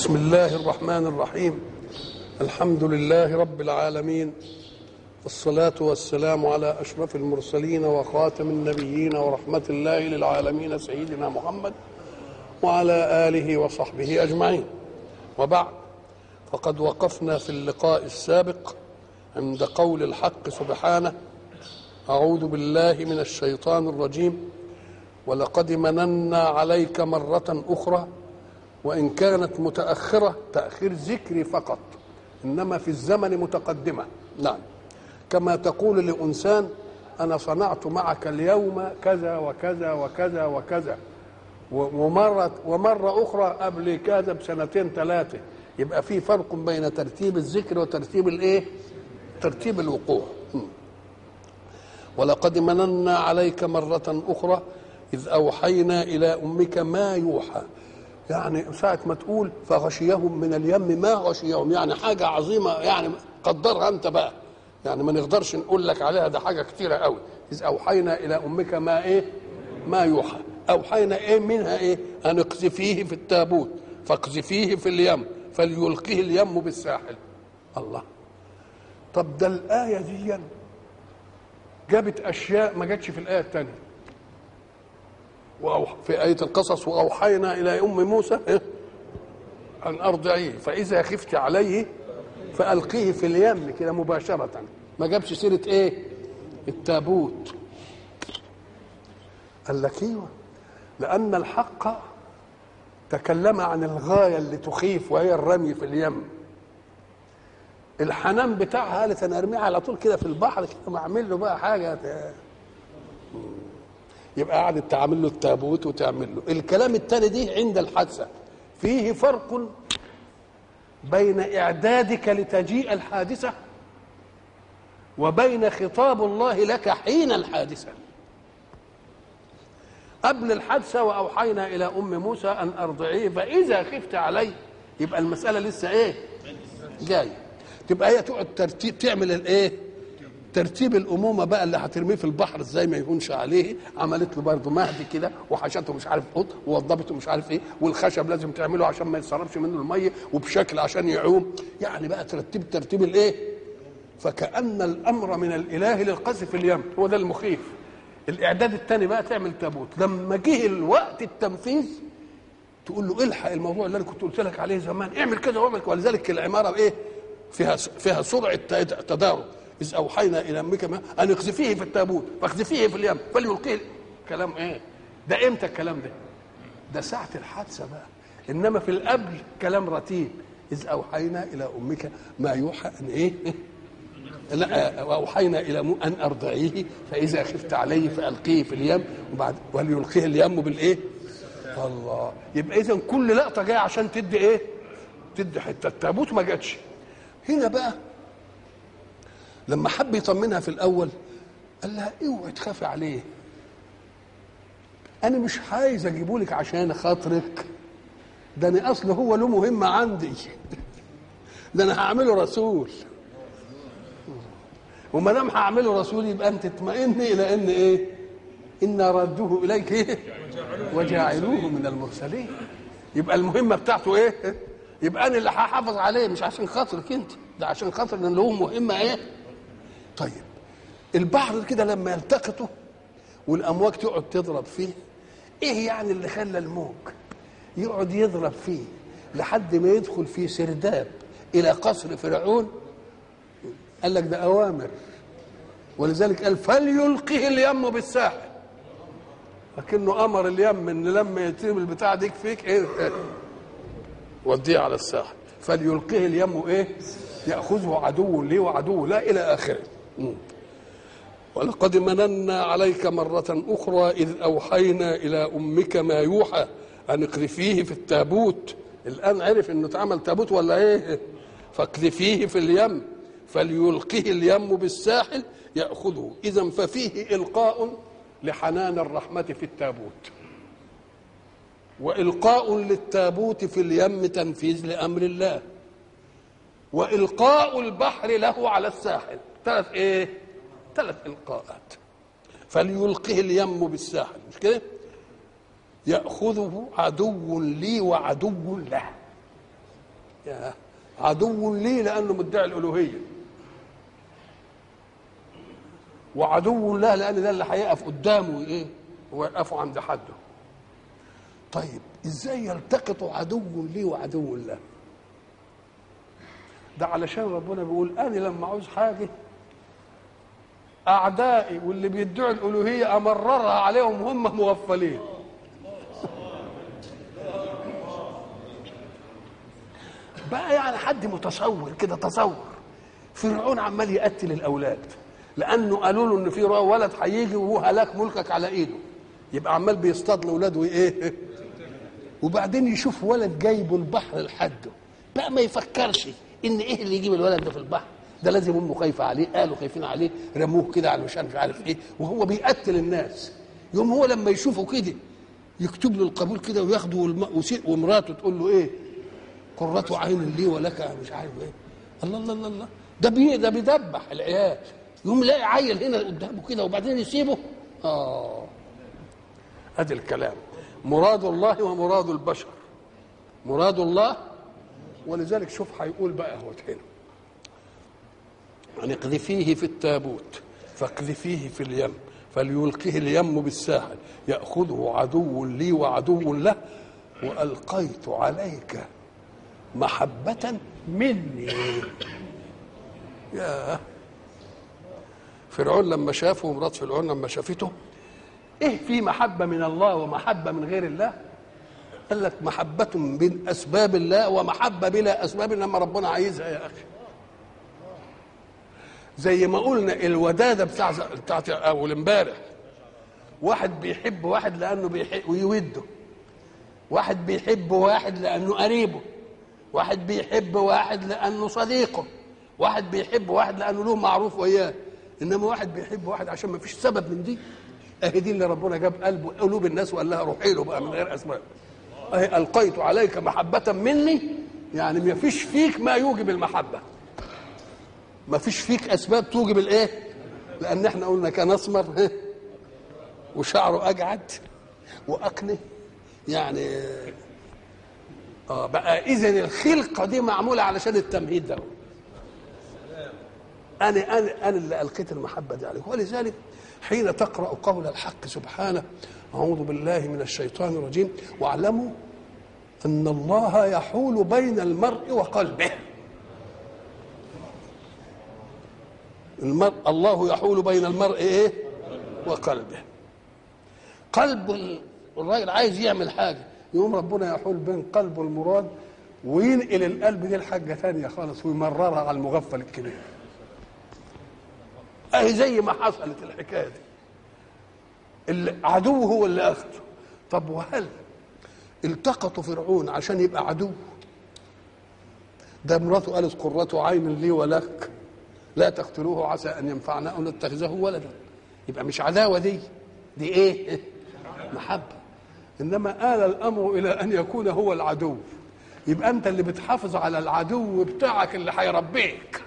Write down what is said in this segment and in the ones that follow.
بسم الله الرحمن الرحيم الحمد لله رب العالمين والصلاة والسلام على أشرف المرسلين وخاتم النبيين ورحمة الله للعالمين سيدنا محمد وعلى آله وصحبه أجمعين وبعد فقد وقفنا في اللقاء السابق عند قول الحق سبحانه أعوذ بالله من الشيطان الرجيم ولقد مننا عليك مرة أخرى وإن كانت متأخرة تأخير ذكري فقط إنما في الزمن متقدمة نعم كما تقول لإنسان أنا صنعت معك اليوم كذا وكذا وكذا وكذا ومرة ومرة أخرى قبل كذا بسنتين ثلاثة يبقى في فرق بين ترتيب الذكر وترتيب الإيه؟ ترتيب الوقوع ولقد مننا عليك مرة أخرى إذ أوحينا إلى أمك ما يوحى يعني ساعة ما تقول فغشيهم من اليم ما غشيهم يعني حاجة عظيمة يعني قدرها أنت بقى يعني ما نقدرش نقول لك عليها ده حاجة كتيرة قوي إذ أوحينا إلى أمك ما إيه ما يوحى أوحينا إيه منها إيه أن اقذفيه في التابوت فاقذفيه في اليم فليلقيه اليم بالساحل الله طب ده الآية دي جابت أشياء ما جاتش في الآية الثانية في آية القصص وأوحينا إلى أم موسى إيه؟ أن أرضعيه فإذا خفت عليه فألقيه في اليم كده مباشرة ما جابش سيرة إيه؟ التابوت قال لك ايوه لأن الحق تكلم عن الغاية اللي تخيف وهي الرمي في اليم الحنان بتاعها قالت انا ارميها على طول كده في البحر كده ما اعمل له بقى حاجه يبقى قعدت تعمل له التابوت وتعمل له الكلام الثاني دي عند الحادثه فيه فرق بين اعدادك لتجيء الحادثه وبين خطاب الله لك حين الحادثه قبل الحادثه واوحينا الى ام موسى ان ارضعيه فاذا خفت عليه يبقى المساله لسه ايه جايه تبقى هي تقعد ترتيب تعمل الايه ترتيب الامومه بقى اللي هترميه في البحر ازاي ما يهونش عليه عملت له برضه مهدي كده وحشته مش عارف قط ووضبته مش عارف ايه والخشب لازم تعمله عشان ما يتسربش منه الميه وبشكل عشان يعوم يعني بقى ترتب ترتيب الايه فكأن الامر من الاله للقذف في اليم هو ده المخيف الاعداد الثاني بقى تعمل تابوت لما جه الوقت التنفيذ تقول له الحق الموضوع اللي انا كنت قلت لك عليه زمان اعمل كذا واعمل كذا ولذلك العماره ايه فيها فيها سرعه تدارك اذ اوحينا الى امك ان اقذفيه في التابوت فاقذفيه في اليم فليلقيه كلام ايه ده امتى الكلام ده ده ساعه الحادثه بقى انما في القبل كلام رتيب اذ اوحينا الى امك ما يوحى ان ايه لا واوحينا الى ان ارضعيه فاذا خفت عليه فالقيه في اليم وبعد وليلقيه اليم بالايه الله يبقى اذا كل لقطه جايه عشان تدي ايه تدي حته التابوت ما جاتش هنا بقى لما حب يطمنها في الاول قال لها اوعي تخافي عليه انا مش عايز اجيبه لك عشان خاطرك ده انا اصل هو له مهمه عندي ده انا هعمله رسول وما دام هعمله رسول يبقى انت تطمئني الى ان ايه ان ردوه اليك ايه وجاعلوه من المرسلين يبقى المهمه بتاعته ايه يبقى انا اللي هحافظ عليه مش عشان خاطرك انت ده عشان خاطر ان له مهمه ايه طيب البحر كده لما يلتقطوا والامواج تقعد تضرب فيه ايه يعني اللي خلى الموج يقعد يضرب فيه لحد ما يدخل في سرداب الى قصر فرعون قال لك ده اوامر ولذلك قال فليلقه اليم بالساحل لكنه امر اليم ان لما يتم البتاع ديك فيك ايه, إيه وديه على الساحل فليلقيه اليم ايه ياخذه عدو لي وعدو لا الى اخره ولقد مننا عليك مرة أخرى إذ أوحينا إلى أمك ما يوحى أن اقذفيه في التابوت الآن عرف إنه اتعمل تابوت ولا إيه فاقذفيه في اليم فليلقه اليم بالساحل يأخذه إذا ففيه إلقاء لحنان الرحمة في التابوت وإلقاء للتابوت في اليم تنفيذ لأمر الله وإلقاء البحر له على الساحل ثلاث إيه؟ ثلاث إلقاءات فليلقه اليم بالساحل مش كده؟ يأخذه عدو لي وعدو له يا عدو لي لانه مدعي الالوهيه وعدو له لان ده اللي هيقف قدامه ايه ويقفوا عند حده طيب ازاي يلتقط عدو لي وعدو له ده علشان ربنا بيقول انا لما عاوز حاجه اعدائي واللي بيدعوا الالوهيه امررها عليهم هم مغفلين بقى يعني حد متصور كده تصور فرعون عمال يقتل الاولاد لانه قالوا له ان في ولد هيجي وهو هلاك ملكك على ايده يبقى عمال بيصطاد لاولاده ايه وبعدين يشوف ولد جايبه البحر لحده بقى ما يفكرش ان ايه اللي يجيب الولد ده في البحر ده لازم امه خايفه عليه قالوا خايفين عليه رموه كده على مش عارف ايه وهو بيقتل الناس يوم هو لما يشوفه كده يكتب له القبول كده وياخده ومراته تقول له ايه قرة عين لي ولك مش عارف ايه الله الله الله الله ده بي ده بيدبح العيال يقوم يلاقي عيل هنا قدامه كده وبعدين يسيبه اه ادي الكلام مراد الله ومراد البشر مراد الله ولذلك شوف هيقول بقى هو هنا يعني اقذفيه في التابوت فاقذفيه في اليم فليلقه اليم بالساحل ياخذه عدو لي وعدو له والقيت عليك محبة مني يا فرعون لما شافه ومرات فرعون لما شافته ايه في محبة من الله ومحبة من غير الله قال لك محبة من أسباب الله ومحبة بلا أسباب لما ربنا عايزها يا أخي زي ما قلنا الودادة بتاع بتاعت أول امبارح واحد بيحب واحد لأنه بيحب ويوده واحد بيحب واحد لأنه قريبه واحد بيحب واحد لانه صديقه واحد بيحب واحد لانه له معروف وياه انما واحد بيحب واحد عشان ما فيش سبب من دي اهي دي اللي ربنا جاب قلبه قلوب الناس وقال لها روحي له بقى من غير اسباب اهي القيت عليك محبه مني يعني ما فيش فيك ما يوجب المحبه ما فيش فيك اسباب توجب الايه لان احنا قلنا كان اسمر وشعره اجعد واقنه يعني اه بقى اذا الخلقه دي معموله علشان التمهيد ده انا انا انا اللي القيت المحبه دي عليك ولذلك حين تقرا قول الحق سبحانه اعوذ بالله من الشيطان الرجيم واعلموا ان الله يحول بين المرء وقلبه المرء الله يحول بين المرء ايه وقلبه قلب الراجل عايز يعمل حاجه يقوم ربنا يحول بين قلبه المراد وينقل القلب دي لحاجه ثانيه خالص ويمررها على المغفل الكبير اهي زي ما حصلت الحكايه دي العدو هو اللي اخذه طب وهل التقطوا فرعون عشان يبقى عدو ده مراته قالت قرة عين لي ولك لا تقتلوه عسى ان ينفعنا او نتخذه ولدا يبقى مش عداوه دي دي ايه محبه انما آل الامر الى ان يكون هو العدو يبقى انت اللي بتحافظ على العدو بتاعك اللي هيربيك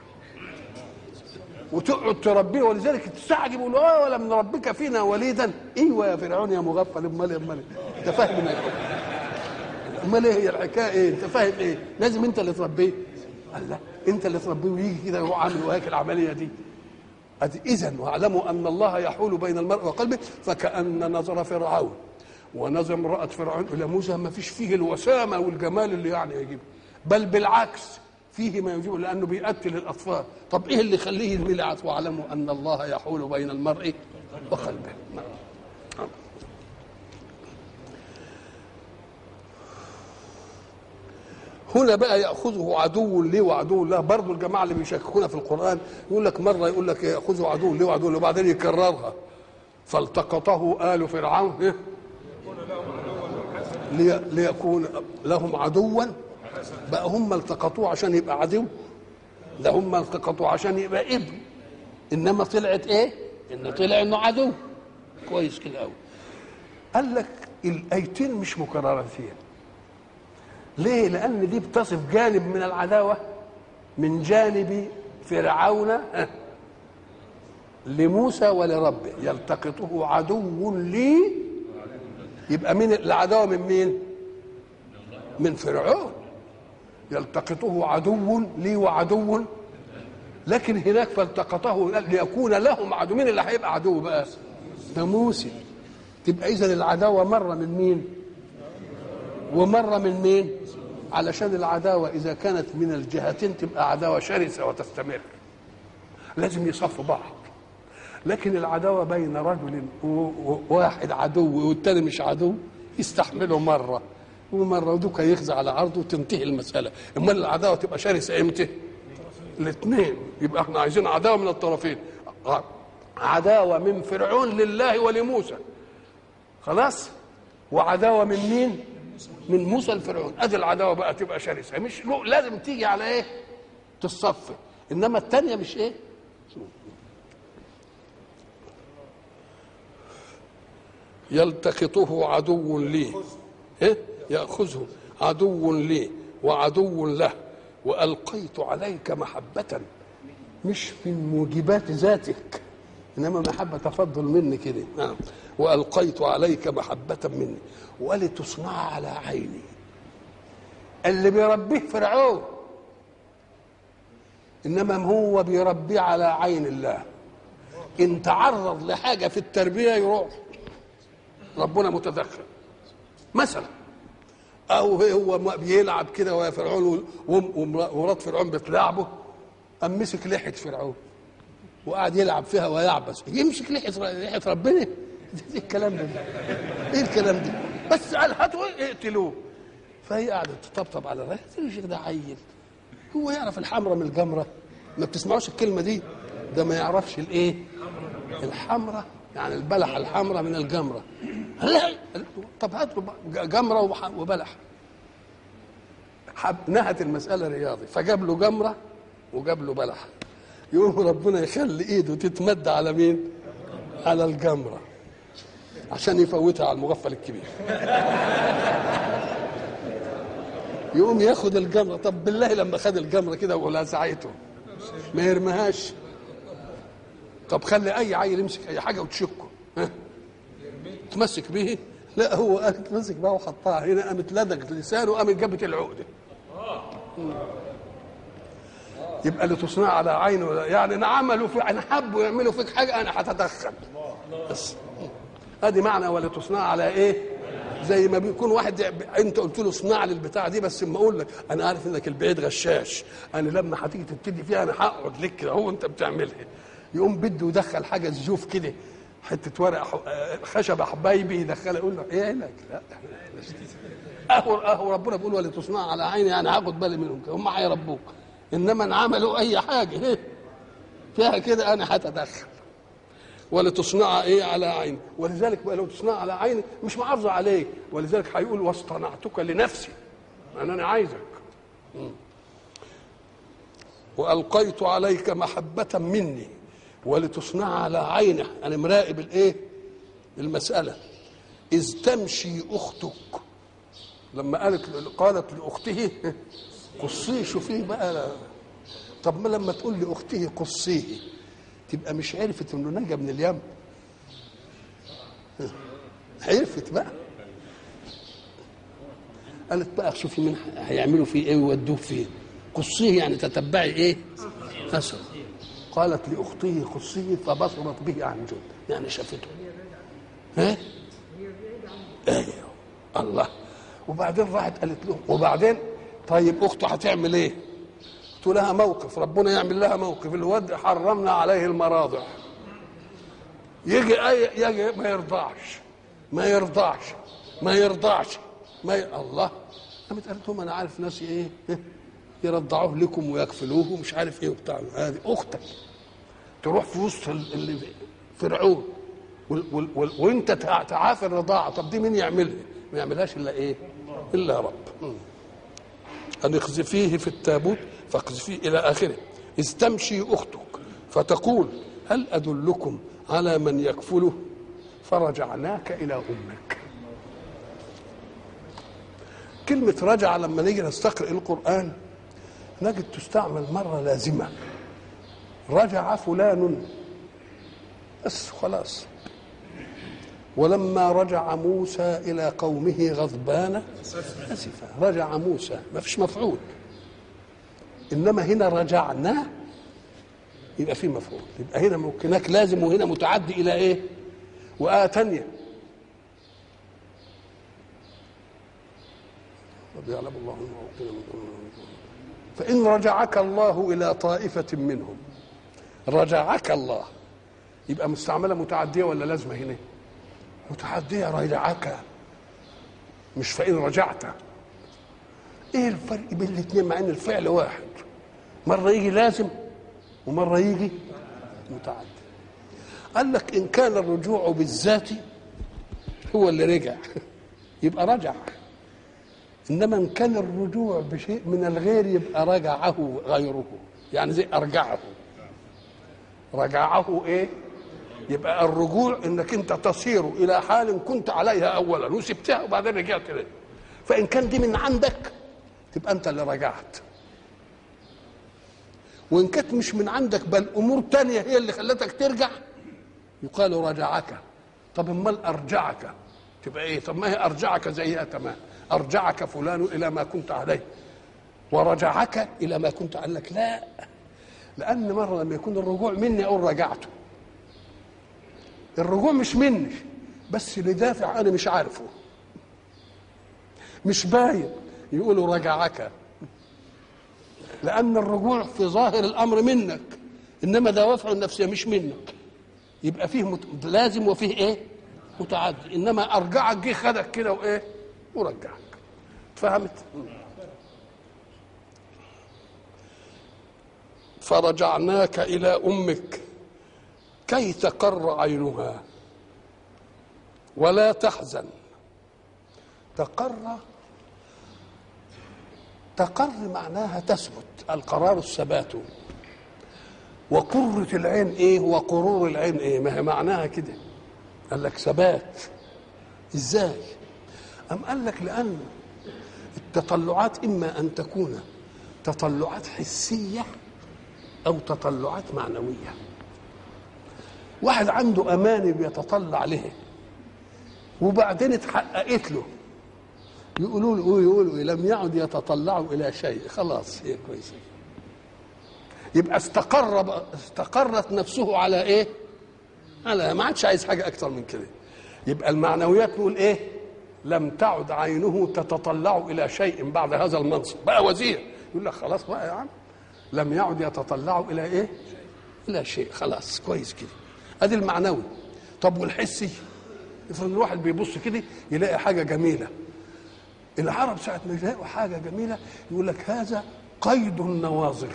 وتقعد تربيه ولذلك تستعجب يقول اه ولم نربك فينا وليدا ايوه يا فرعون يا مغفل امال امال انت فاهم امال ايه هي الحكايه ايه انت فاهم ايه لازم انت اللي تربيه قال لا انت اللي تربيه ويجي كده يروح عامل وهيك العمليه دي اذا واعلموا ان الله يحول بين المرء وقلبه فكان نظر فرعون ونظر امرأة فرعون إلى موسى ما فيش فيه الوسامة والجمال اللي يعني يجيب بل بالعكس فيه ما يجيب لأنه بيقتل الأطفال طب إيه اللي يخليه يميل عطف واعلموا أن الله يحول بين المرء وقلبه نعم. هنا بقى ياخذه عدو لي وعدو له برضه الجماعه اللي بيشككونا في القران يقول لك مره يقول لك ياخذه عدو لي وعدو له وبعدين يكررها فالتقطه ال فرعون إيه؟ لي ليكون لهم عدوا بقى هم التقطوه عشان يبقى عدو ده هم التقطوه عشان يبقى ابن انما طلعت ايه ان طلع انه عدو كويس كده قوي قال لك الايتين مش مكررتين ليه لان دي بتصف جانب من العداوه من جانب فرعون لموسى ولربه يلتقطه عدو لي يبقى مين العداوه من مين من فرعون يلتقطه عدو لي وعدو لكن هناك فالتقطه ليكون لهم عدو مين اللي هيبقى عدو بقى ده موسى تبقى اذا العداوه مره من مين ومره من مين علشان العداوه اذا كانت من الجهتين تبقى عداوه شرسه وتستمر لازم يصفوا بعض لكن العداوه بين رجل وواحد عدو والتاني مش عدو يستحملوا مره ومره ودوك يخزع على عرضه وتنتهي المساله امال العداوه تبقى شرسه امتى الاثنين يبقى احنا عايزين عداوه من الطرفين عداوه من فرعون لله ولموسى خلاص وعداوه من مين من موسى لفرعون ادي العداوه بقى تبقى شرسه مش لازم تيجي على ايه تصفي انما الثانيه مش ايه يلتقطه عدو لي إيه؟ ياخذه عدو لي وعدو له والقيت عليك محبه مش من موجبات ذاتك انما محبه تفضل مني كده نعم والقيت عليك محبه مني ولتصنع على عيني اللي بيربيه فرعون انما هو بيربيه على عين الله ان تعرض لحاجه في التربيه يروح ربنا متدخل مثلا او هو بيلعب كده ويا فرعون ومرات فرعون بتلعبه قام مسك لحيه فرعون وقعد يلعب فيها ويعبس يمسك لحيه لحيه ربنا ايه الكلام ده ايه الكلام ده بس قال هاتوا اقتلوه فهي قعدت تطبطب على الراجل الشيخ ده عيل هو يعرف الحمرة من الجمرة ما بتسمعوش الكلمة دي ده ما يعرفش الايه الحمرة يعني البلح الحمرة من الجمرة لا طب هات له جمرة وبلح حب نهت المسألة رياضي فجاب له جمرة وجاب له بلح يقوم ربنا يخلي ايده تتمد على مين؟ على الجمرة عشان يفوتها على المغفل الكبير يقوم ياخد الجمرة طب بالله لما خد الجمرة كده ولزعته ما يرميهاش طب خلي اي عيل يمسك اي حاجه وتشكه ها تمسك به لا هو قال تمسك بقى وحطها هنا قامت لدغت لسانه قامت جابت العقده يبقى لتصنع على عينه يعني انا عملوا في انا حبوا يعملوا فيك حاجه انا هتدخل بس ادي معنى ولا تصنع على ايه زي ما بيكون واحد انت قلت له اصنع لي البتاع دي بس اما اقول لك انا عارف انك البعيد غشاش انا لما هتيجي تبتدي فيها انا هقعد لك كده هو انت بتعملها يقوم بده يدخل حاجه زيوف كده حته ورق خشب حبايبي يدخلها يقول له ايه لك لا اهو اهو ربنا بيقول ولا تصنع على عيني يعني هاخد بالي منهم هم هيربوك انما ان عملوا اي حاجه إيه؟ فيها كده انا هتدخل ولتصنع ايه على عيني ولذلك بقى لو تصنع على عيني مش محافظه عليك ولذلك هيقول واصطنعتك لنفسي انا انا عايزك والقيت عليك محبه مني ولتصنع على عينه انا مراقب الايه المساله اذ تمشي اختك لما قالت قالت لاخته قصيه شوفيه بقى طب ما لما تقول لاخته قصيه تبقى مش عرفت انه نجا من اليم عرفت بقى قالت بقى شوفي مين هيعملوا فيه ايه ويودوه فين قصيه يعني تتبعي ايه اثر قالت لاخته قصيه فبصرت به عن جد يعني شافته ها ايوه الله وبعدين راحت قالت له وبعدين طيب اخته هتعمل ايه قلت لها موقف ربنا يعمل لها موقف الواد حرمنا عليه المراضع يجي أي يجي ما يرضعش ما يرضعش ما يرضعش ما ي... الله قامت قالت لهم انا عارف ناس ايه يرضعوه لكم ويكفلوه ومش عارف ايه وبتاع هذه اختك تروح في وسط اللي فرعون وال... وال... وال... وانت تعافي الرضاعه طب دي مين يعملها؟ ما يعملهاش الا ايه؟ الا رب ان اقذفيه في التابوت فاقذفيه الى اخره اذ تمشي اختك فتقول هل ادلكم على من يكفله فرجعناك الى امك كلمة رجع لما نيجي نستقرئ القرآن نجد تستعمل مرة لازمة رجع فلان بس خلاص ولما رجع موسى إلى قومه غضبان أسفا رجع موسى ما فيش مفعول انما هنا رجعنا يبقى في مفعول يبقى هنا ممكنك لازم وهنا متعدي الى ايه وآية تانية قد يعلم الله المعوقين منكم فإن رجعك الله إلى طائفة منهم رجعك الله يبقى مستعملة متعدية ولا لازمة هنا متعدية رجعك مش فإن رجعت ايه الفرق بين الاثنين مع ان الفعل واحد مرة يجي لازم ومرة يجي متعدي قال لك ان كان الرجوع بالذات هو اللي رجع يبقى رجع انما ان كان الرجوع بشيء من الغير يبقى رجعه غيره يعني زي ارجعه رجعه ايه يبقى الرجوع انك انت تصير الى حال كنت عليها اولا وسبتها وبعدين رجعت لها فان كان دي من عندك تبقى انت اللي رجعت وان كانت مش من عندك بل امور تانية هي اللي خلتك ترجع يقال رجعك طب امال ارجعك تبقى ايه طب ما هي ارجعك زيها تمام ارجعك فلان الى ما كنت عليه ورجعك الى ما كنت عليه لك لا لان مره لما يكون الرجوع مني اقول رجعته الرجوع مش مني بس لدافع انا مش عارفه مش باين يقولوا رجعك لان الرجوع في ظاهر الامر منك انما دوافع النفسيه مش منك يبقى فيه مت... لازم وفيه ايه متعدي انما ارجعك جه خدك كده وايه ورجعك فهمت فرجعناك الى امك كي تقر عينها ولا تحزن تقر تقر معناها تثبت القرار الثبات وقرة العين ايه وقرور العين ايه ما هي معناها كده قال لك ثبات ازاي ام قال لك لان التطلعات اما ان تكون تطلعات حسيه او تطلعات معنويه واحد عنده اماني بيتطلع لها وبعدين اتحققت له يقولوا له يقولوا لم يعد يتطلعوا الى شيء خلاص هي كويسه يبقى استقر استقرت نفسه على ايه؟ على ما عادش عايز حاجه اكتر من كده يبقى المعنويات نقول ايه؟ لم تعد عينه تتطلع الى شيء بعد هذا المنصب بقى وزير يقول لك خلاص بقى يا عم لم يعد يتطلع الى ايه؟ الى شيء خلاص كويس كده ادي المعنوي طب والحسي افرض الواحد بيبص كده يلاقي حاجه جميله العرب ساعه ما يلاقوا حاجه جميله يقول لك هذا قيد النواظر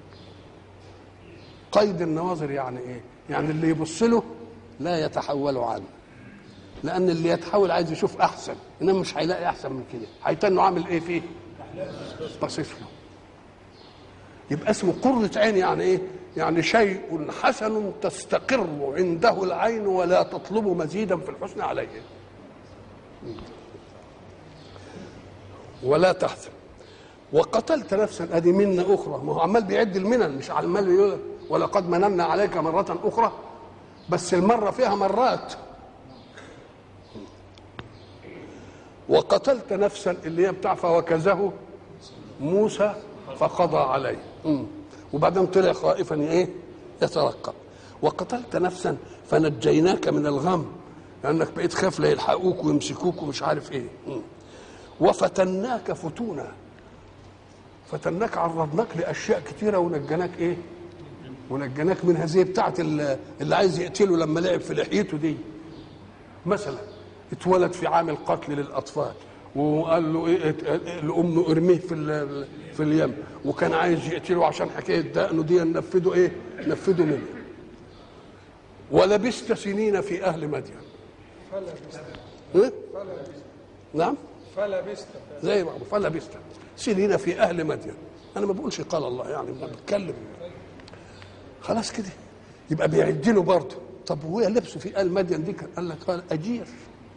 قيد النواظر يعني ايه يعني اللي يبص له لا يتحول عنه لان اللي يتحول عايز يشوف احسن انما مش هيلاقي احسن من كده هيتنه عامل ايه فيه باصص له يبقى اسمه قرة عين يعني ايه يعني شيء حسن تستقر عنده العين ولا تطلب مزيدا في الحسن عليه ولا تحزن وقتلت نفسا ادي منة اخرى ما هو عمال بيعد المنن مش عمال يقول ولقد مننا عليك مرة اخرى بس المرة فيها مرات وقتلت نفسا اللي هي بتاع فوكزه موسى فقضى عليه وبعدين طلع خائفا ايه يترقب وقتلت نفسا فنجيناك من الغم لانك بقيت خاف لا يلحقوك ويمسكوك ومش عارف ايه وفتناك فتونا فتناك عرضناك لاشياء كتيره ونجيناك ايه ونجيناك من هذه بتاعه اللي عايز يقتله لما لعب في لحيته دي مثلا اتولد في عام القتل للاطفال وقال له ايه لامه ارميه في في اليم وكان عايز يقتله عشان حكايه دقنه دي نفذوا ايه؟ نفذوا منه ولبست سنين في اهل مدين فلبست إيه؟ فلبست نعم فلبست زي ما فلبست سنين في اهل مدين انا ما بقولش قال الله يعني انا بتكلم خلاص كده يبقى بيعد له برضه طب هو لبسه في اهل مدين دي كان قال لك قال اجير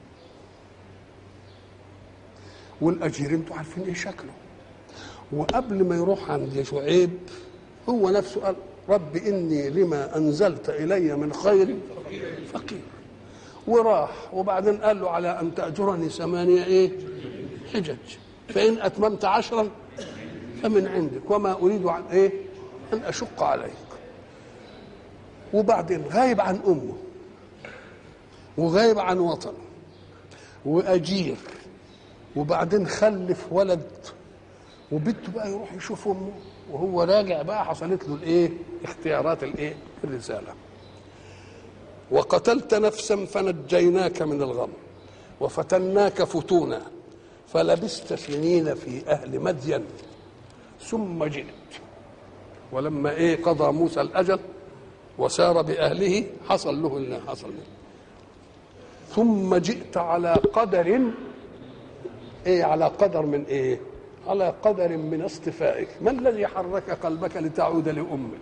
والاجير انتوا عارفين ايه شكله وقبل ما يروح عند شعيب هو نفسه قال رب اني لما انزلت الي من خير فقير وراح وبعدين قال له على ان تاجرني ثمانيه ايه حجج فان اتممت عشرا فمن عندك وما اريد عن ايه ان اشق عليك وبعدين غايب عن امه وغايب عن وطنه واجير وبعدين خلف ولد وبنته بقى يروح يشوف امه وهو راجع بقى حصلت له الايه اختيارات الايه الرساله وقتلت نفسا فنجيناك من الغم وفتناك فتونا فلبست سنين في اهل مدين ثم جئت ولما ايه قضى موسى الاجل وسار باهله حصل له اللي حصل له ثم جئت على قدر ايه على قدر من ايه على قدر من اصطفائك ما الذي حرك قلبك لتعود لامك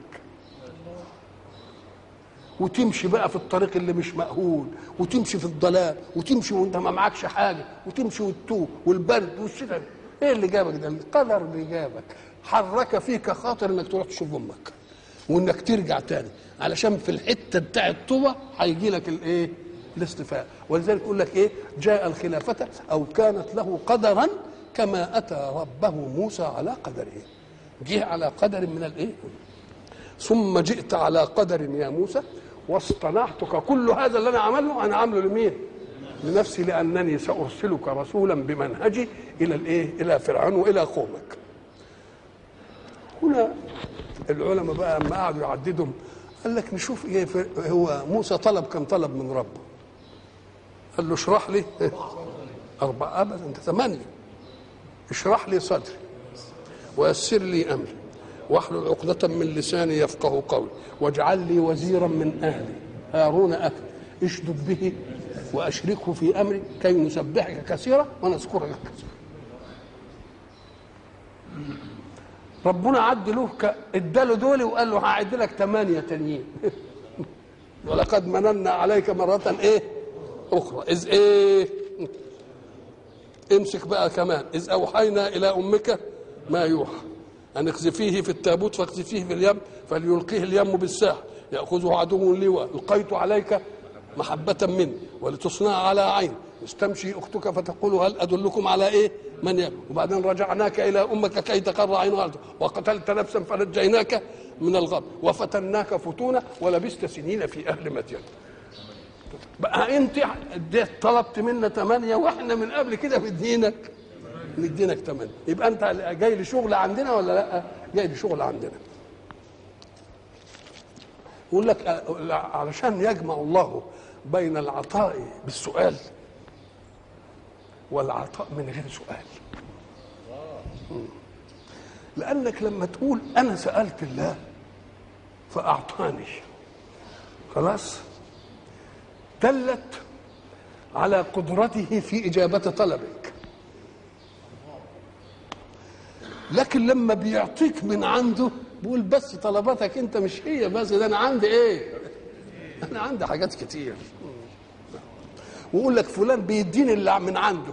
وتمشي بقى في الطريق اللي مش مأهول وتمشي في الضلال وتمشي وانت ما معكش حاجه وتمشي والتوه والبرد والشتاء ايه اللي جابك ده القدر اللي جابك حرك فيك خاطر انك تروح تشوف امك وانك ترجع تاني علشان في الحته بتاع الطوبه هيجي لك الايه الاصطفاء ولذلك يقول لك ايه جاء الخلافه او كانت له قدرا كما اتى ربه موسى على قدره جه على قدر من الايه ثم جئت على قدر يا موسى واصطنعتك كل هذا اللي انا عمله انا عامله لمين لنفسي لانني سارسلك رسولا بمنهجي الى الايه الى فرعون والى قومك هنا العلماء بقى لما قعدوا يعددهم قال لك نشوف ايه في- هو موسى طلب كم طلب من ربه قال له اشرح لي أربعة أبدا أنت ثمانية اشرح لي صدري ويسر لي أمري واحلل عقدة من لساني يفقه قولي واجعل لي وزيرا من أهلي هارون أخي اشدد به وأشركه في أمري كي نسبحك كثيرا ونذكرك كثيرا ربنا عد له ك... اداله دول وقال له هعد لك ثمانية تانيين ولقد مننا عليك مرة ايه أخرى إذ ايه امسك بقى كمان إذ أوحينا إلى أمك ما يوحى أن اقذفيه في التابوت فاقذفيه في اليم فليلقيه اليم بالساحل يأخذه عدو لي ألقيت عليك محبة مني ولتصنع على عين استمشي أختك فتقول هل أدلكم على إيه من يأكل وبعدين رجعناك إلى أمك كي تقر عينها وقتلت نفسا فنجيناك من الغم وفتناك فتونا ولبست سنين في أهل مدين بقى انت اديت طلبت منا ثمانية واحنا من قبل كده مدينك ندينك ثمانية يبقى انت جاي لشغل عندنا ولا لا جاي لشغل عندنا يقول لك آه، علشان يجمع الله بين العطاء بالسؤال والعطاء من غير سؤال مم. لانك لما تقول انا سالت الله فاعطاني خلاص دلت على قدرته في اجابه طلبك لكن لما بيعطيك من عنده بيقول بس طلباتك انت مش هي بس ده انا عندي ايه انا عندي حاجات كتير ويقول لك فلان بيديني اللي من عنده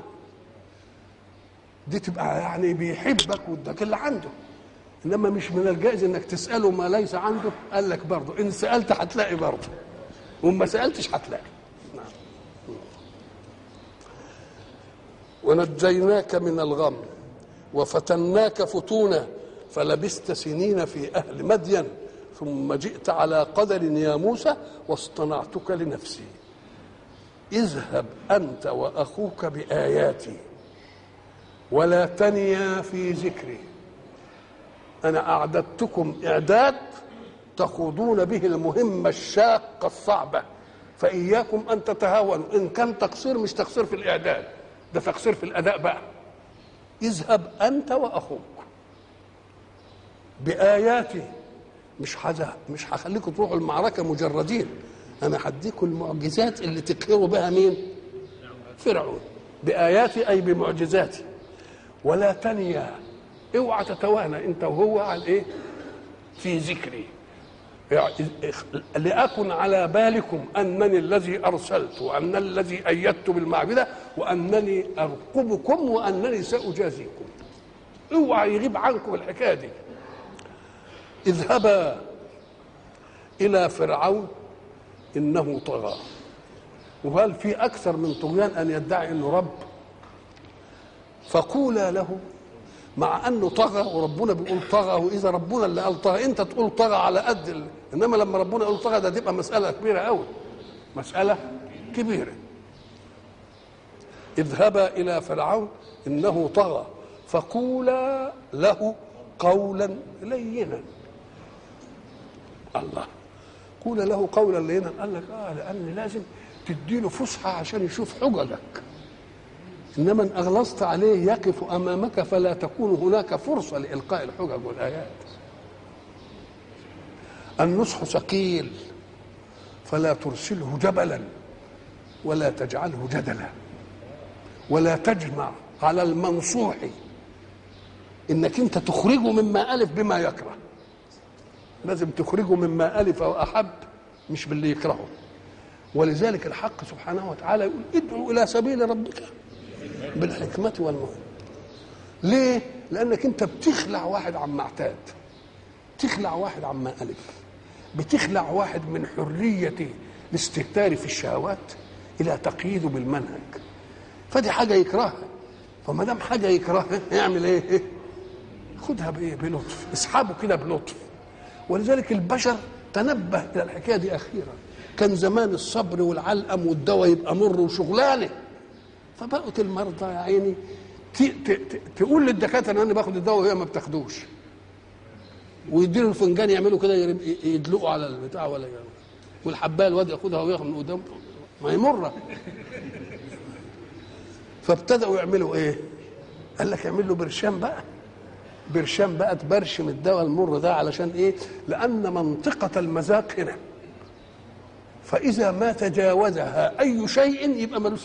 دي تبقى يعني بيحبك واداك اللي عنده انما مش من الجائز انك تساله ما ليس عنده قال لك برضه ان سالت هتلاقي برضه وما سالتش هتلاقي نعم. ونجيناك من الغم وفتناك فتونا فلبست سنين في اهل مدين ثم جئت على قدر يا موسى واصطنعتك لنفسي اذهب انت واخوك باياتي ولا تنيا في ذكري انا اعددتكم اعداد تخوضون به المهمه الشاقه الصعبه فاياكم ان تتهاونوا ان كان تقصير مش تقصير في الاعداد ده تقصير في الاداء بقى اذهب انت واخوك باياتي مش حاجه مش هخليكم تروحوا المعركه مجردين انا هديكم المعجزات اللي تقهروا بها مين فرعون باياتي اي بمعجزاتي ولا تنيا اوعى تتوانى انت وهو على ايه في ذكري يعني لأكن على بالكم أنني الذي أرسلت وأنني الذي أيدت بالمعبدة وأنني أرقبكم وأنني سأجازيكم اوعى يغيب عنكم الحكاية دي اذهبا إلى فرعون إنه طغى وهل في أكثر من طغيان أن يدعي أنه رب فقولا له مع انه طغى وربنا بيقول طغى واذا ربنا اللي قال طغى انت تقول طغى على قد ال... انما لما ربنا يقول طغى ده تبقى مساله كبيره قوي مساله كبيره اذهبا الى فرعون انه طغى فقولا له قولا لينا الله قول له قولا لينا قال لك اه لان لازم تديله فسحه عشان يشوف حججك انما ان اغلظت عليه يقف امامك فلا تكون هناك فرصه لالقاء الحجج والايات النصح ثقيل فلا ترسله جبلا ولا تجعله جدلا ولا تجمع على المنصوح انك انت تخرجه مما الف بما يكره لازم تخرجه مما الف واحب مش باللي يكرهه ولذلك الحق سبحانه وتعالى يقول ادعو الى سبيل ربك بالحكمه والموعظه ليه لانك انت بتخلع واحد عما اعتاد تخلع واحد عما الف بتخلع واحد من حريه الاستهتار في الشهوات الى تقييده بالمنهج فدي حاجه يكرهها فما دام حاجه يكرهها يعمل ايه خدها بايه بلطف اسحبه كده بلطف ولذلك البشر تنبه الى الحكايه دي اخيرا كان زمان الصبر والعلقم والدواء يبقى مر وشغلانه فبقت المرضى يا عيني ت- ت- ت- تقول للدكاتره ان انا باخد الدواء وهي ما بتاخدوش ويديله الفنجان يعملوا كده يرم- يدلقوا على البتاع ولا يعملوا. والحبايه الواد ياخدها وياخد من قدام ما هي مره فابتدأوا يعملوا ايه؟ قال لك اعمل له برشام بقى برشام بقى تبرشم الدواء المر ده علشان ايه؟ لأن منطقة المذاق هنا فإذا ما تجاوزها أي شيء يبقى ملوش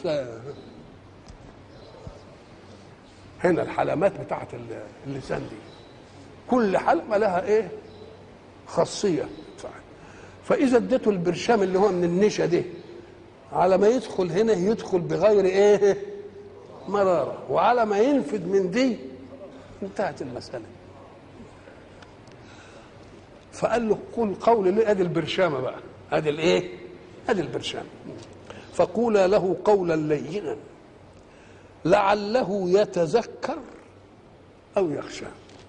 هنا الحلمات بتاعت اللسان دي كل حلقة لها ايه؟ خاصية فإذا اديته البرشام اللي هو من النشا دي على ما يدخل هنا يدخل بغير ايه؟ مرارة وعلى ما ينفذ من دي انتهت المسألة فقال له قل قول لي ادي البرشامة بقى ادي الايه ادي البرشامة فقولا له قولا لينا لعله يتذكر او يخشى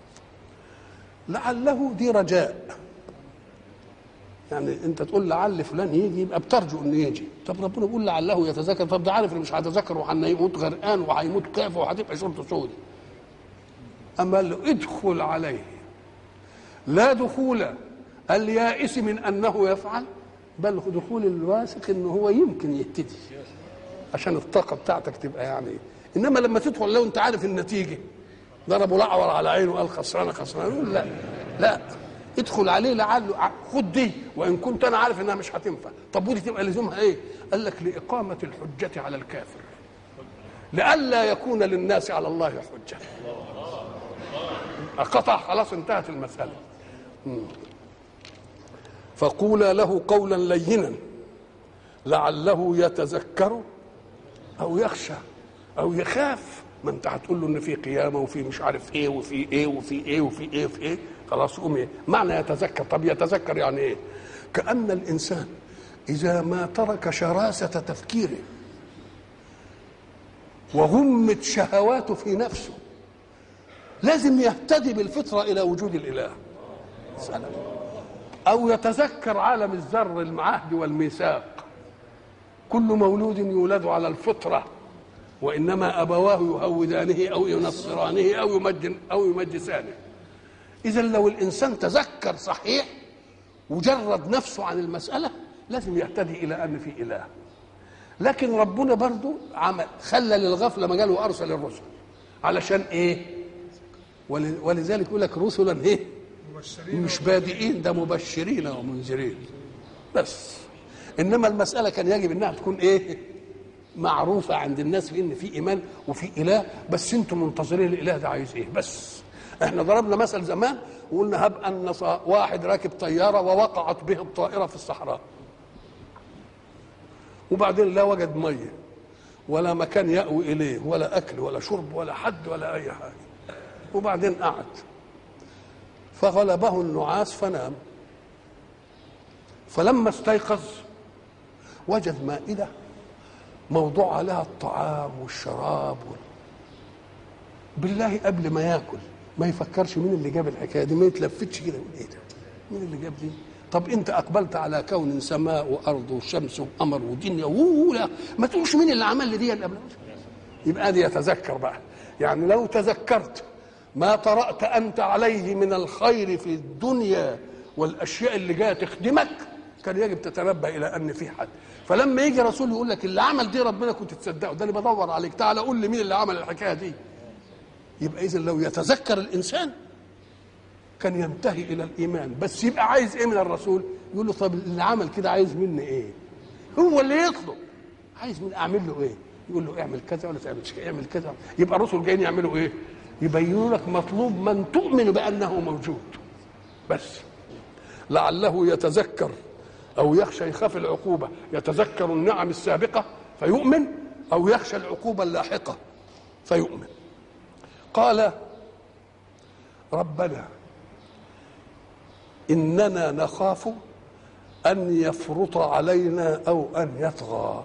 لعله دي رجاء يعني انت تقول لعل فلان يجي يبقى بترجو انه يجي طب ربنا بيقول لعله يتذكر طب ده عارف انه مش هيتذكر وهيموت غرقان وهيموت كيف وهتبقى شرطه سودة اما قال له ادخل عليه لا دخول اليائس من انه يفعل بل دخول الواثق انه هو يمكن يهتدي عشان الطاقه بتاعتك تبقى يعني انما لما تدخل لو انت عارف النتيجه ضربوا الاعور على عينه وقال خسرانه خسرانه يقول لا لا ادخل عليه لعله ع- خد دي وان كنت انا عارف انها مش هتنفع طب ودي تبقى لزومها ايه قال لك لاقامه الحجه على الكافر لئلا يكون للناس على الله حجه قطع خلاص انتهت المساله مم. فقولا له قولا لينا لعله يتذكر او يخشى او يخاف ما انت هتقول له ان في قيامه وفي مش عارف ايه وفي ايه وفي ايه وفي ايه وفي ايه خلاص قوم ايه معنى يتذكر طب يتذكر يعني ايه كان الانسان اذا ما ترك شراسه تفكيره وغمت شهواته في نفسه لازم يهتدي بالفطره الى وجود الاله سلام. او يتذكر عالم الذر المعهد والميثاق كل مولود يولد على الفطره وانما ابواه يهودانه او ينصرانه او يمجن او يمجسانه اذا لو الانسان تذكر صحيح وجرد نفسه عن المساله لازم يهتدي الى ان في اله لكن ربنا برضو عمل خلى للغفله مجال وارسل الرسل علشان ايه ول- ولذلك يقول لك رسلا ايه مبشرين مش بادئين ده مبشرين ومنذرين بس انما المساله كان يجب انها تكون ايه معروفه عند الناس في ان في ايمان وفي اله بس انتم منتظرين الاله ده عايز ايه بس احنا ضربنا مثل زمان وقلنا هب ان صا- واحد راكب طياره ووقعت به الطائره في الصحراء وبعدين لا وجد ميه ولا مكان يأوي إليه ولا أكل ولا شرب ولا حد ولا أي حاجة وبعدين قعد فغلبه النعاس فنام فلما استيقظ وجد مائدة موضوع عليها الطعام والشراب وال... بالله قبل ما ياكل ما يفكرش مين اللي جاب الحكايه دي ما يتلفتش كده يقول ايه ده مين اللي جاب دي طب انت اقبلت على كون سماء وارض وشمس وقمر ودنيا ولا ما تقولش مين اللي عمل لي دي قبل يبقى دي يتذكر بقى يعني لو تذكرت ما طرأت أنت عليه من الخير في الدنيا والأشياء اللي جاية تخدمك كان يجب تتنبه إلى أن في حد فلما يجي رسول يقول لك اللي عمل دي ربنا كنت تصدقه ده اللي بدور عليك تعالى قول لي مين اللي عمل الحكاية دي يبقى إذا لو يتذكر الإنسان كان ينتهي إلى الإيمان بس يبقى عايز إيه من الرسول يقول له طب اللي عمل كده عايز مني إيه هو اللي يطلب عايز من أعمل له إيه يقول له اعمل كذا ولا تعملش كذا اعمل كذا يبقى الرسل جايين يعملوا ايه يبينوا لك مطلوب من تؤمن بانه موجود بس لعله يتذكر او يخشى يخاف العقوبه يتذكر النعم السابقه فيؤمن او يخشى العقوبه اللاحقه فيؤمن قال ربنا اننا نخاف ان يفرط علينا او ان يطغى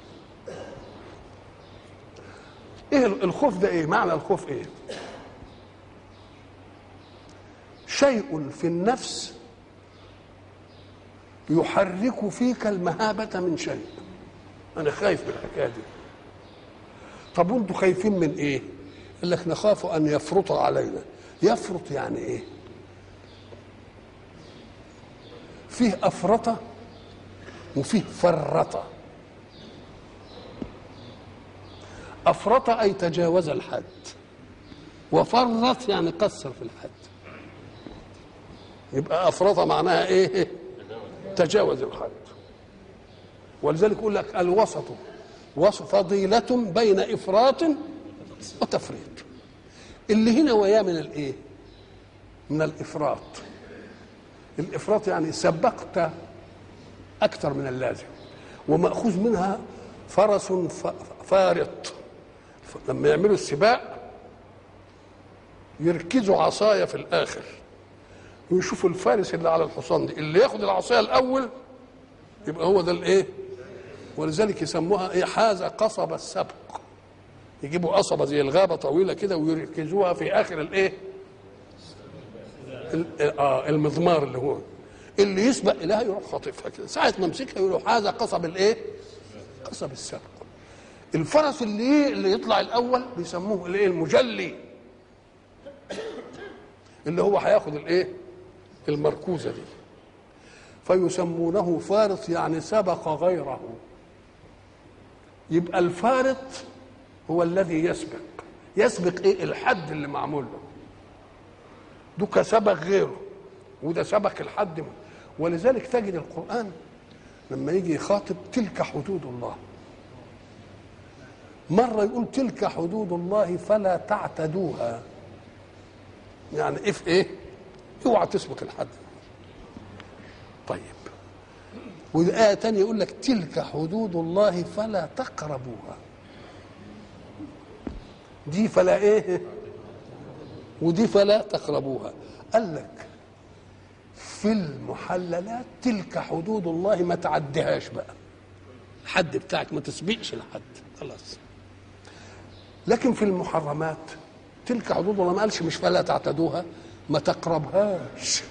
ايه الخوف ده ايه معنى الخوف ايه شيء في النفس يحرك فيك المهابة من شيء أنا خايف من الحكاية دي طب وانتوا خايفين من إيه؟ قال لك نخاف أن يفرط علينا يفرط يعني إيه؟ فيه أفرطة وفيه فرطة أفرط أي تجاوز الحد وفرط يعني قصر في الحد يبقى أفرط معناها إيه تجاوز الحد ولذلك يقول لك الوسط فضيلة بين إفراط وتفريط اللي هنا وياه من الإيه من الإفراط الإفراط يعني سبقت أكثر من اللازم ومأخوذ منها فرس فارط لما يعملوا السباق يركزوا عصايه في الاخر ويشوفوا الفارس اللي على الحصان دي اللي ياخد العصايه الاول يبقى هو ده الايه ولذلك يسموها ايه حاز قصب السبق يجيبوا قصبه زي الغابه طويله كده ويركزوها في اخر الايه آه المضمار اللي هو اللي يسبق اليها يروح خاطفها كده ساعه ما مسكها يقولوا حاز قصب الايه قصب السبق الفرس اللي ايه اللي يطلع الاول بيسموه الايه المجلي اللي هو هياخد الايه المركوزه دي فيسمونه فارط يعني سبق غيره يبقى الفارط هو الذي يسبق يسبق ايه الحد اللي معمول له دوكا سبق غيره وده سبق الحد ولذلك تجد القران لما يجي يخاطب تلك حدود الله مرة يقول تلك حدود الله فلا تعتدوها يعني اف ايه اوعى تسبق الحد طيب وآية تانية يقول لك تلك حدود الله فلا تقربوها دي فلا ايه ودي فلا تقربوها قال لك في المحللات تلك حدود الله ما تعديهاش بقى الحد بتاعك ما تسبقش الحد خلاص لكن في المحرمات تلك حدود الله ما قالش مش فلا تعتدوها ما تقربهاش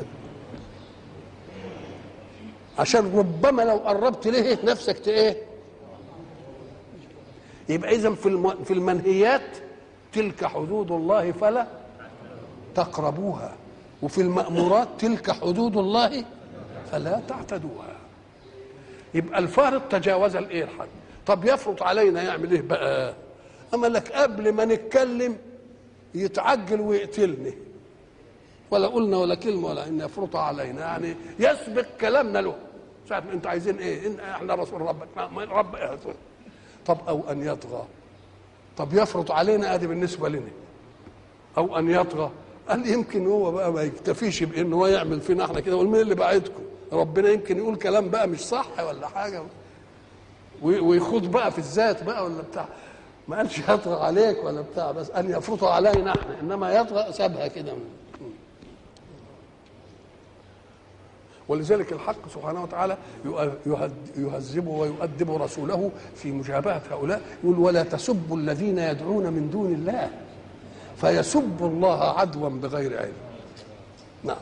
عشان ربما لو قربت ليه نفسك ايه يبقى اذا في الم... في المنهيات تلك حدود الله فلا تقربوها وفي المأمورات تلك حدود الله فلا تعتدوها يبقى الفارط تجاوز الايه الحد طب يفرض علينا يعمل ايه بقى اما لك قبل ما نتكلم يتعجل ويقتلني ولا قلنا ولا كلمه ولا ان يفرط علينا يعني يسبق كلامنا له ساعه ما انتوا عايزين ايه إن احنا رسول ربك ما رب طب او ان يطغى طب يفرط علينا ادي بالنسبه لنا او ان يطغى قال يمكن هو بقى ما يكتفيش بان هو يعمل فينا احنا كده مين اللي بعدكم ربنا يمكن يقول كلام بقى مش صح ولا حاجه ويخوض بقى في الذات بقى ولا بتاع ما قالش يطغى عليك ولا بتاع بس ان يفرط علينا احنا انما يطغى سابها كده ولذلك الحق سبحانه وتعالى يهذب ويؤدب رسوله في مجابهة هؤلاء يقول ولا تسبوا الذين يدعون من دون الله فيسب الله عدوا بغير علم نعم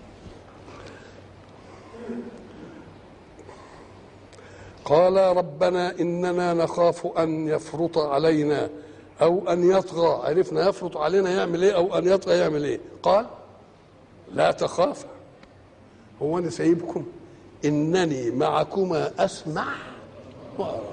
قال ربنا اننا نخاف ان يفرط علينا او ان يطغى عرفنا يفرط علينا يعمل ايه او ان يطغى يعمل ايه قال لا تخافا هو انا سايبكم انني معكما اسمع وارى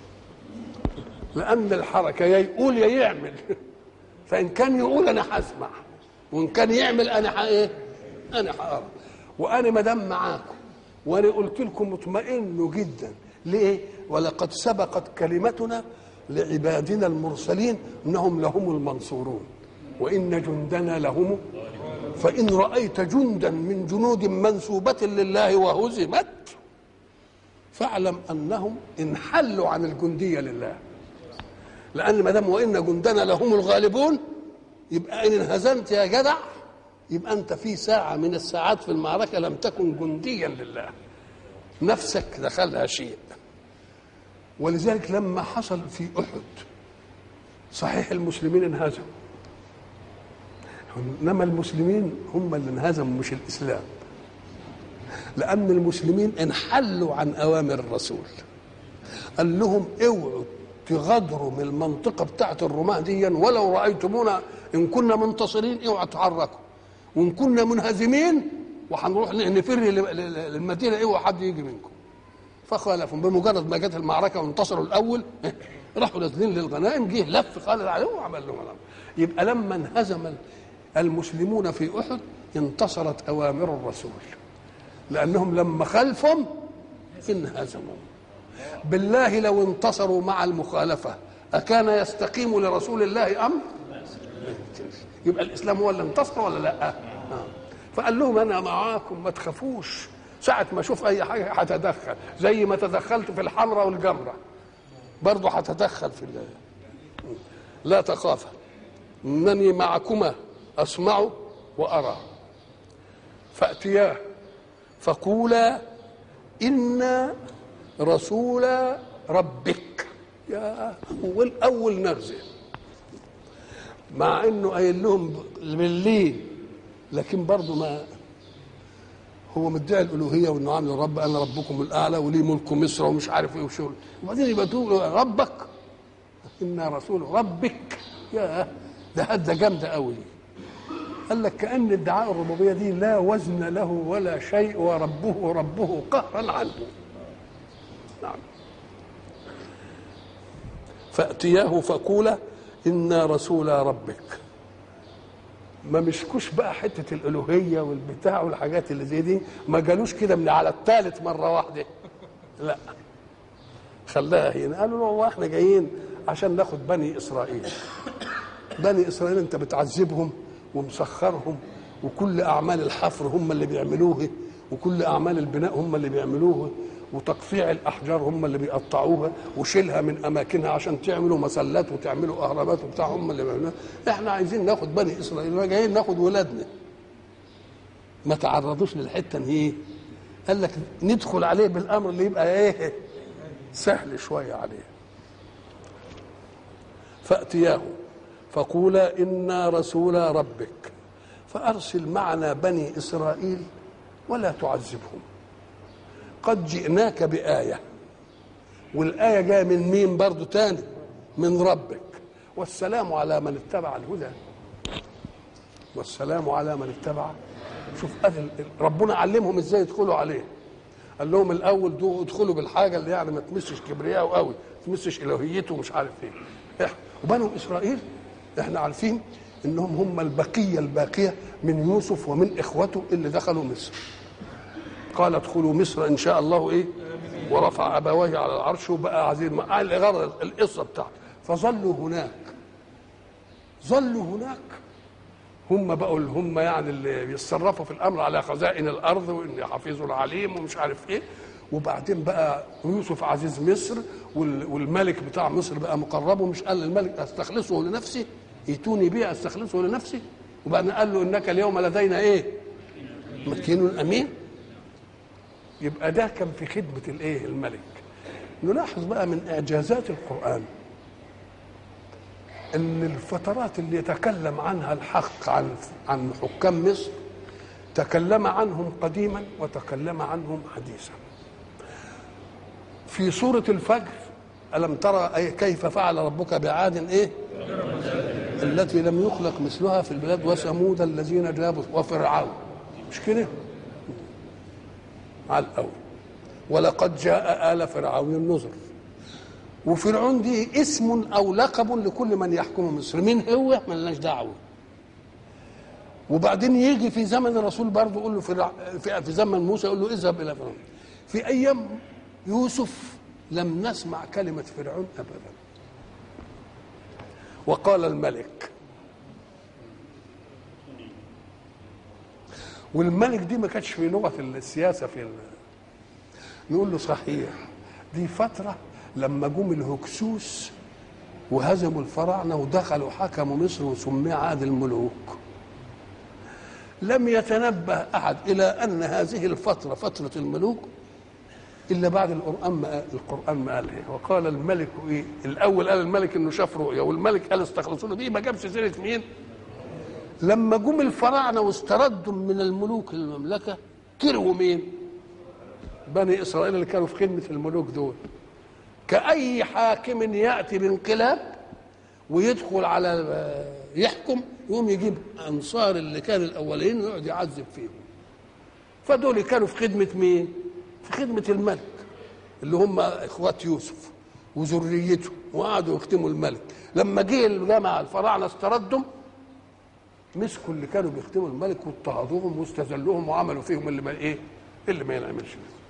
لان الحركه يا يقول يا يعمل فان كان يقول انا هسمع وان كان يعمل انا ح ايه انا هقرا وانا ما دام معاكم وانا قلت لكم اطمئنوا جدا ليه ولقد سبقت كلمتنا لعبادنا المرسلين انهم لهم المنصورون وان جندنا لهم فان رايت جندا من جنود منسوبه لله وهزمت فاعلم انهم انحلوا عن الجنديه لله لان ما دام وان جندنا لهم الغالبون يبقى ان انهزمت يا جدع يبقى انت في ساعه من الساعات في المعركه لم تكن جنديا لله نفسك دخلها شيء ولذلك لما حصل في احد صحيح المسلمين انهزموا انما المسلمين هم اللي انهزموا مش الاسلام لان المسلمين انحلوا عن اوامر الرسول قال لهم اوعوا تغادروا من المنطقه بتاعت الرماه دي ولو رايتمونا ان كنا منتصرين اوعوا تحركوا وان كنا منهزمين وهنروح نفر للمدينه اوعوا حد يجي منكم فخالفهم بمجرد ما جت المعركه وانتصروا الاول راحوا نازلين للغنائم جه لف خالد عليهم وعمل لهم الامر يبقى لما انهزم المسلمون في احد انتصرت اوامر الرسول لانهم لما خلفهم انهزموا بالله لو انتصروا مع المخالفه اكان يستقيم لرسول الله امر يبقى الاسلام هو اللي انتصر ولا لا آه. فقال لهم انا معاكم ما تخافوش ساعة ما اشوف اي حاجة هتدخل زي ما تدخلت في الحمراء والجمرة برضه هتدخل في الله لا تخافا انني معكما اسمع وارى فاتياه فقولا انا رسول ربك يا هو الاول نغزه مع انه قايل لهم بالليل لكن برضه ما هو مدعي الالوهيه وانه عامل الرب انا ربكم الاعلى ولي ملك مصر ومش عارف ايه وشغل وبعدين يبقى تقول ربك انا رسول ربك يا ده هده جامده قوي قال لك كان ادعاء الربوبيه دي لا وزن له ولا شيء وربه ربه قهرا عنه نعم فاتياه فقولا انا رسول ربك ما مسكوش بقى حته الالوهيه والبتاع والحاجات اللي زي دي ما جالوش كده من على الثالث مره واحده لا خلاها هنا قالوا له والله احنا جايين عشان ناخد بني اسرائيل بني اسرائيل انت بتعذبهم ومسخرهم وكل اعمال الحفر هم اللي بيعملوها وكل اعمال البناء هم اللي بيعملوها وتقطيع الاحجار هم اللي بيقطعوها وشيلها من اماكنها عشان تعملوا مسلات وتعملوا اهرامات وبتاع هم اللي بيعملوها احنا عايزين ناخد بني اسرائيل ما جايين ناخد ولادنا ما تعرضوش للحته ان ايه قال لك ندخل عليه بالامر اللي يبقى ايه سهل شويه عليه فاتياه فقولا انا رسول ربك فارسل معنا بني اسرائيل ولا تعذبهم قد جئناك بآية والآية جاية من مين برضو تاني من ربك والسلام على من اتبع الهدى والسلام على من اتبع شوف ربنا علمهم ازاي يدخلوا عليه قال لهم الاول دو ادخلوا بالحاجه اللي يعني ما تمسش كبرياءه قوي ما تمسش الوهيته ومش عارف ايه وبنو اسرائيل احنا عارفين انهم هم البقيه الباقيه من يوسف ومن اخوته اللي دخلوا مصر قال ادخلوا مصر ان شاء الله ايه ورفع ابويه على العرش وبقى عزيز غرض القصه بتاعته فظلوا هناك ظلوا هناك هم بقوا اللي هم يعني اللي بيتصرفوا في الامر على خزائن الارض وان حفيظ العليم ومش عارف ايه وبعدين بقى يوسف عزيز مصر والملك بتاع مصر بقى مقربه مش قال للملك استخلصه لنفسي ائتوني به استخلصه لنفسي وبعدين قال له انك اليوم لدينا ايه مكين امين يبقى ده كان في خدمة الايه الملك نلاحظ بقى من اعجازات القرآن ان الفترات اللي يتكلم عنها الحق عن عن حكام مصر تكلم عنهم قديما وتكلم عنهم حديثا في سورة الفجر ألم ترى أي كيف فعل ربك بعاد إيه التي لم يخلق مثلها في البلاد وثمود الذين جابوا وفرعون مش كده على الأول ولقد جاء آل فرعون النذر وفرعون دي اسم أو لقب لكل من يحكم مصر مين هو ملناش دعوة وبعدين يجي في زمن الرسول برضه يقول له فرع... في... في زمن موسى يقول له اذهب الى فرعون في ايام يوسف لم نسمع كلمه فرعون ابدا وقال الملك والملك دي ما كانتش في لغه السياسه في ال... نقول له صحيح دي فتره لما جم الهكسوس وهزموا الفراعنه ودخلوا حكموا مصر وسمي عاد الملوك لم يتنبه احد الى ان هذه الفتره فتره الملوك الا بعد القران ما القران ما قال إيه؟ وقال الملك ايه الاول قال الملك انه شاف رؤيا والملك قال استخلصوا له دي ما جابش سيره مين لما جم الفراعنه واستردوا من الملوك المملكه كرهوا مين بني اسرائيل اللي كانوا في خدمه الملوك دول كاي حاكم ياتي بانقلاب ويدخل على يحكم يقوم يجيب انصار اللي كانوا الاولين ويقعد يعذب فيهم فدول كانوا في خدمه مين في خدمه الملك اللي هم اخوات يوسف وذريته وقعدوا يخدموا الملك لما جه الجماعه الفراعنه استردهم مسكوا اللي كانوا بيخدموا الملك واضطهدوهم واستذلوهم وعملوا فيهم اللي ما ايه اللي ما ينعملش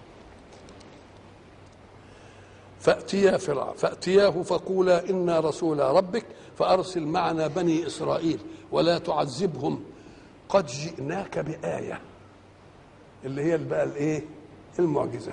فأتيا فرعون فأتياه فقولا إنا رسول ربك فأرسل معنا بني إسرائيل ولا تعذبهم قد جئناك بآية اللي هي بقى الإيه المعجزة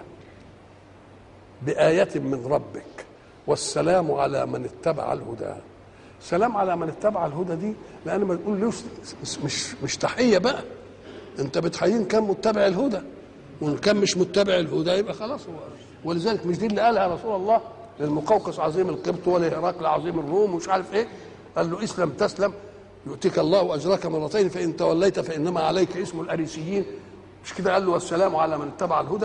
بآية من ربك والسلام على من اتبع الهدى سلام على من اتبع الهدى دي لأن ما تقول له مش مش تحية بقى أنت بتحيين كان متبع الهدى وإن كان مش متبع الهدى يبقى خلاص هو ولذلك مش دي اللي قالها رسول الله للمقوقس عظيم القبط ولهرقل عظيم الروم ومش عارف ايه قال له اسلم تسلم يؤتيك الله اجرك مرتين فان توليت فانما عليك اسم الاريسيين مش كده قال له والسلام على من اتبع الهدى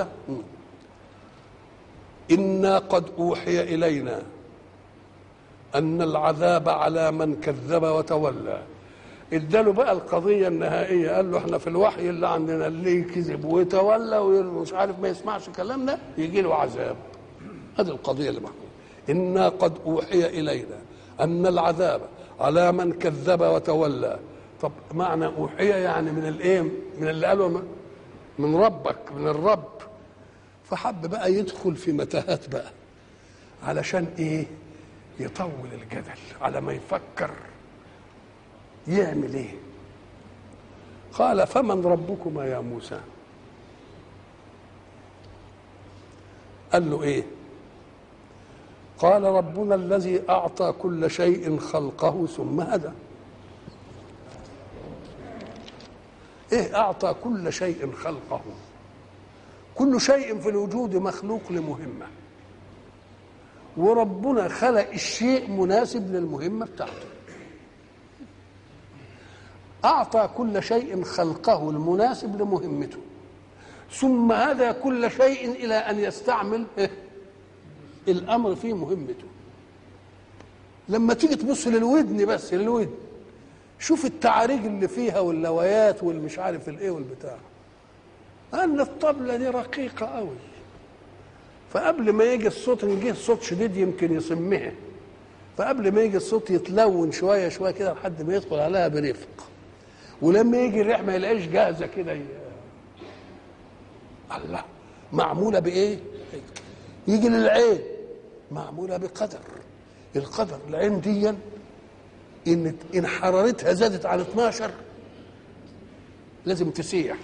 انا قد اوحي الينا ان العذاب على من كذب وتولى اداله بقى القضيه النهائيه قال له احنا في الوحي اللي عندنا اللي كذب وتولى ومش عارف ما يسمعش كلامنا يجي له عذاب هذه القضيه اللي محكومه انا قد اوحي الينا ان العذاب على من كذب وتولى طب معنى اوحي يعني من الايه من اللي قالوا من ربك من الرب فحب بقى يدخل في متاهات بقى علشان ايه يطول الجدل على ما يفكر يعمل ايه قال فمن ربكما يا موسى قال له ايه قال ربنا الذي اعطى كل شيء خلقه ثم هدى ايه اعطى كل شيء خلقه كل شيء في الوجود مخلوق لمهمه وربنا خلق الشيء مناسب للمهمه بتاعته أعطى كل شيء خلقه المناسب لمهمته ثم هدى كل شيء إلى أن يستعمل الأمر في مهمته لما تيجي تبص للودن بس للودن شوف التعاريج اللي فيها واللويات والمش عارف الايه والبتاع ان الطبله دي رقيقه قوي فقبل ما يجي الصوت ان جه الصوت شديد يمكن يسمها فقبل ما يجي الصوت يتلون شويه شويه كده لحد ما يدخل عليها برفق ولما يجي الريح ما يلاقيش جاهزه كده ي... الله معموله بايه يجي للعين معموله بقدر القدر العين دي ان ان حرارتها زادت عن 12 لازم تسيح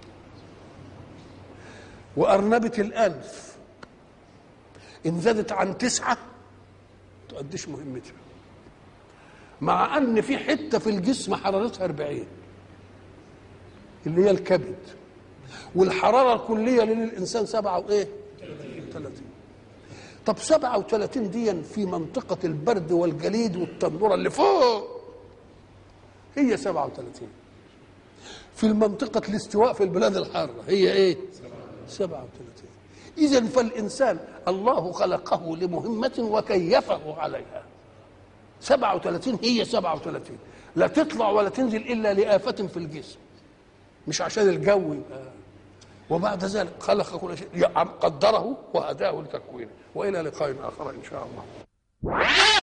وأرنبة الأنف إن زادت عن تسعة تؤديش مهمتها مع أن في حتة في الجسم حرارتها 40 اللي هي الكبد والحرارة الكلية للإنسان سبعة وإيه؟ 30 طب 37 دي في منطقة البرد والجليد والتنورة اللي فوق هي 37 في المنطقة الاستواء في البلاد الحارة هي ايه 37 إذا فالإنسان الله خلقه لمهمة وكيفه عليها 37 هي 37 لا تطلع ولا تنزل إلا لآفة في الجسم مش عشان الجو يبقى وبعد ذلك خلق كل شيء قدره وهداه لتكوينه والى لقاء اخر ان شاء الله